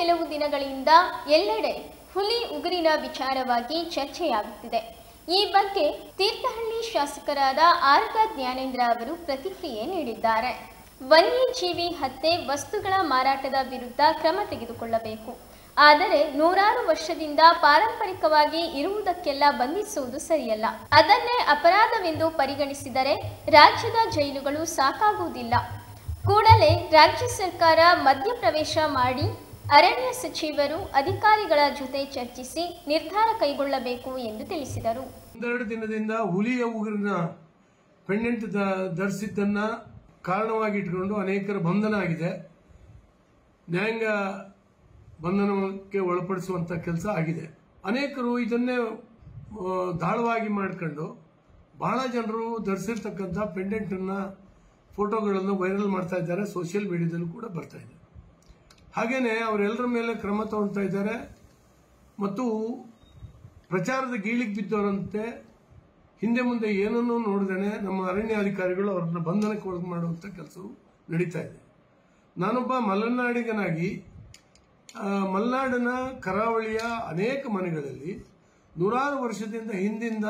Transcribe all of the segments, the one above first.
ಕೆಲವು ದಿನಗಳಿಂದ ಎಲ್ಲೆಡೆ ಹುಲಿ ಉಗುರಿನ ವಿಚಾರವಾಗಿ ಚರ್ಚೆಯಾಗುತ್ತಿದೆ ಈ ಬಗ್ಗೆ ತೀರ್ಥಹಳ್ಳಿ ಶಾಸಕರಾದ ಆರ್ಗ ಜ್ಞಾನೇಂದ್ರ ಅವರು ಪ್ರತಿಕ್ರಿಯೆ ನೀಡಿದ್ದಾರೆ ವನ್ಯಜೀವಿ ಹತ್ಯೆ ವಸ್ತುಗಳ ಮಾರಾಟದ ವಿರುದ್ಧ ಕ್ರಮ ತೆಗೆದುಕೊಳ್ಳಬೇಕು ಆದರೆ ನೂರಾರು ವರ್ಷದಿಂದ ಪಾರಂಪರಿಕವಾಗಿ ಇರುವುದಕ್ಕೆಲ್ಲ ಬಂಧಿಸುವುದು ಸರಿಯಲ್ಲ ಅದನ್ನೇ ಅಪರಾಧವೆಂದು ಪರಿಗಣಿಸಿದರೆ ರಾಜ್ಯದ ಜೈಲುಗಳು ಸಾಕಾಗುವುದಿಲ್ಲ ಕೂಡಲೇ ರಾಜ್ಯ ಸರ್ಕಾರ ಮಧ್ಯಪ್ರವೇಶ ಮಾಡಿ ಅರಣ್ಯ ಸಚಿವರು ಅಧಿಕಾರಿಗಳ ಜೊತೆ ಚರ್ಚಿಸಿ ನಿರ್ಧಾರ ಕೈಗೊಳ್ಳಬೇಕು ಎಂದು ತಿಳಿಸಿದರು ಒಂದೆರಡು ದಿನದಿಂದ ಹುಲಿಯ ಉಗುರಿನ ಪೆಂಡೆಂಟ್ ದ- ಧರಿಸಿದ್ದನ್ನ ಕಾರಣವಾಗಿ ಇಟ್ಕೊಂಡು ಅನೇಕರ ಬಂಧನ ಆಗಿದೆ ನ್ಯಾಯಾಂಗ ಬಂಧನಕ್ಕೆ ಒಳಪಡಿಸುವಂತ ಕೆಲಸ ಆಗಿದೆ ಅನೇಕರು ಇದನ್ನೇ ಆ, ದಾಳವಾಗಿ ಮಾಡ್ಕೊಂಡು ಬಹಳ ಜನರು ಧರಿಸಿರ್ತಕ್ಕಂಥ ಪೆಂಡೆಂಟ್ ಅನ್ನ ಫೋಟೋಗಳನ್ನು ವೈರಲ್ ಮಾಡ್ತಾ ಇದ್ದಾರೆ ಸೋಷಿಯಲ್ ಮೀಡಿಯಾದಲ್ಲೂ ಕೂಡ ಬರ್ತಾ ಇದೆ ಹಾಗೇನೆ ಅವರೆಲ್ಲರ ಮೇಲೆ ಕ್ರಮ ತಗೊಳ್ತಾ ಇದ್ದಾರೆ ಮತ್ತು ಪ್ರಚಾರದ ಗೀಳಿಗೆ ಬಿದ್ದವರಂತೆ ಹಿಂದೆ ಮುಂದೆ ಏನನ್ನೂ ನೋಡದೇನೆ ನಮ್ಮ ಅರಣ್ಯ ಅಧಿಕಾರಿಗಳು ಅವರನ್ನ ಬಂಧನಕ್ಕೆ ಒಳಗೆ ಮಾಡುವಂಥ ಕೆಲಸವು ನಡೀತಾ ಇದೆ ನಾನೊಬ್ಬ ಮಲೆನಾಡಿಗನಾಗಿ ಆ, ಮಲೆನಾಡಿನ ಕರಾವಳಿಯ ಅನೇಕ ಮನೆಗಳಲ್ಲಿ ನೂರಾರು ವರ್ಷದಿಂದ ಹಿಂದಿಂದ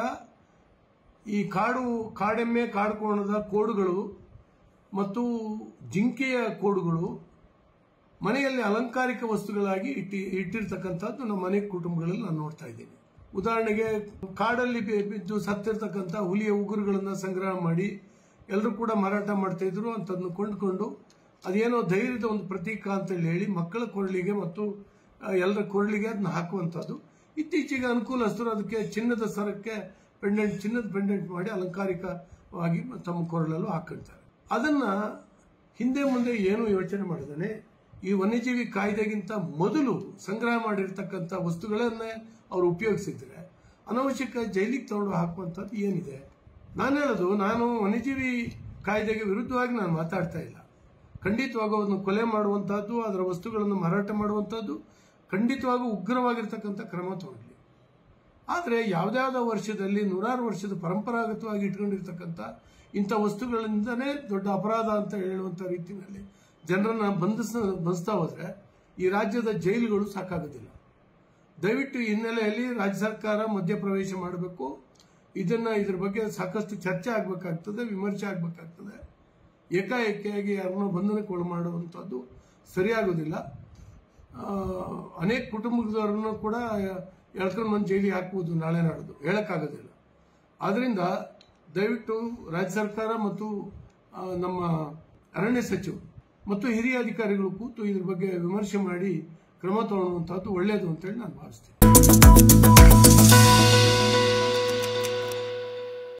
ಈ ಕಾಡು ಕಾಡೆಮ್ಮೆ ಕಾಡುಕೋಣದ ಕೋಡುಗಳು ಮತ್ತು ಜಿಂಕೆಯ ಕೋಡುಗಳು ಮನೆಯಲ್ಲಿ ಅಲಂಕಾರಿಕ ವಸ್ತುಗಳಾಗಿ ಇಟ್ಟಿ ಇಟ್ಟಿರ್ತಕ್ಕಂಥದ್ದು ನಮ್ಮ ಮನೆ ಕುಟುಂಬಗಳಲ್ಲಿ ನಾನು ನೋಡ್ತಾ ಇದ್ದೀನಿ ಉದಾಹರಣೆಗೆ ಕಾಡಲ್ಲಿ ಬಿ- ಬಿದ್ದು ಸತ್ತಿರ್ತಕ್ಕಂಥ ಹುಲಿಯ ಉಗುರುಗಳನ್ನು ಸಂಗ್ರಹ ಮಾಡಿ ಎಲ್ಲರೂ ಕೂಡ ಮಾರಾಟ ಮಾಡ್ತಾ ಇದ್ರು ಅಂತದನ್ನು ಕೊಂಡುಕೊಂಡು ಅದೇನೋ ಧೈರ್ಯದ ಒಂದು ಪ್ರತೀಕ ಅಂತ ಹೇಳಿ ಮಕ್ಕಳ ಕೊರಳಿಗೆ ಮತ್ತು ಆ, ಎಲ್ಲರ ಕೊರಳಿಗೆ ಅದನ್ನ ಹಾಕುವಂಥದ್ದು ಇತ್ತೀಚೆಗೆ ಅನುಕೂಲಸ್ಥರು ಅದಕ್ಕೆ ಚಿನ್ನದ ಸರಕ್ಕೆ ಪೆಂಡೆಂಟ್ ಚಿನ್ನದ ಪೆಂಡೆಂಟ್ ಮಾಡಿ ಅಲಂಕಾರಿಕವಾಗಿ ತಮ್ಮ ಕೊರಳಲ್ಲೂ ಹಾಕೊಳ್ತಾರೆ ಅದನ್ನ ಹಿಂದೆ ಮುಂದೆ ಏನು ಯೋಚನೆ ಮಾಡಿದಾನೆ ಈ ವನ್ಯಜೀವಿ ಕಾಯ್ದೆಗಿಂತ ಮೊದಲು ಸಂಗ್ರಹ ಮಾಡಿರ್ತಕ್ಕಂಥ ವಸ್ತುಗಳನ್ನೇ ಅವರು ಉಪಯೋಗಿಸಿದ್ರೆ ಅನವಶ್ಯಕ ಜೈಲಿಗೆ ತಗೊಂಡು ಹಾಕುವಂಥದ್ದು ಏನಿದೆ ನಾನು ಹೇಳೋದು ನಾನು ವನ್ಯಜೀವಿ ಕಾಯ್ದೆಗೆ ವಿರುದ್ಧವಾಗಿ ನಾನು ಮಾತಾಡ್ತಾ ಇಲ್ಲ ಖಂಡಿತವಾಗೂ ಅದನ್ನು ಕೊಲೆ ಮಾಡುವಂತಹದ್ದು ಅದರ ವಸ್ತುಗಳನ್ನು ಮಾರಾಟ ಮಾಡುವಂತಹದ್ದು ಖಂಡಿತವಾಗೂ ಉಗ್ರವಾಗಿರ್ತಕ್ಕಂಥ ಕ್ರಮ ತಗೊಳ್ಳಿ ಆದರೆ ಯಾವುದ್ಯಾವುದೋ ವರ್ಷದಲ್ಲಿ ನೂರಾರು ವರ್ಷದ ಪರಂಪರಾಗತವಾಗಿ ಇಟ್ಕೊಂಡಿರ್ತಕ್ಕಂಥ ಇಂಥ ವಸ್ತುಗಳಿಂದನೇ ದೊಡ್ಡ ಅಪರಾಧ ಅಂತ ಹೇಳುವಂಥ ರೀತಿಯಲ್ಲಿ ಜನರನ್ನ ಬಂಧಿಸ ಬಂಧಿಸ್ತಾ ಹೋದ್ರೆ ಈ ರಾಜ್ಯದ ಜೈಲುಗಳು ಸಾಕಾಗೋದಿಲ್ಲ ದಯವಿಟ್ಟು ಈ ಹಿನ್ನೆಲೆಯಲ್ಲಿ ರಾಜ್ಯ ಸರ್ಕಾರ ಮಧ್ಯಪ್ರವೇಶ ಮಾಡಬೇಕು ಇದನ್ನ ಇದ್ರ ಬಗ್ಗೆ ಸಾಕಷ್ಟು ಚರ್ಚೆ ಆಗಬೇಕಾಗ್ತದೆ ವಿಮರ್ಶೆ ಆಗಬೇಕಾಗ್ತದೆ ಏಕಾಏಕಿಯಾಗಿ ಯಾರನ್ನೋ ಬಂಧನಕ್ಕೆ ಒಳ ಮಾಡುವಂಥದ್ದು ಸರಿಯಾಗೋದಿಲ್ಲ ಆ, ಅನೇಕ ಕುಟುಂಬದವರನ್ನು ಕೂಡ ಎಳ್ಕೊಂಡು ಬಂದು ಜೈಲಿಗೆ ಹಾಕುವುದು ನಾಳೆ ನಾಡ್ದು ಹೇಳಕ್ಕಾಗೋದಿಲ್ಲ ಆದ್ರಿಂದ ದಯವಿಟ್ಟು ರಾಜ್ಯ ಸರ್ಕಾರ ಮತ್ತು ಆ, ನಮ್ಮ ಅರಣ್ಯ ಸಚಿವರು ಮತ್ತು ಹಿರಿಯ ಅಧಿಕಾರಿಗಳು ಕೂತು ಇದ್ರ ಬಗ್ಗೆ ವಿಮರ್ಶೆ ಮಾಡಿ ಕ್ರಮ ತಗೊಳ್ಳುವಂತಹದ್ದು ಒಳ್ಳೆಯದು ಅಂತೇಳಿ ನಾನು ಭಾವಿಸ್ತೇನೆ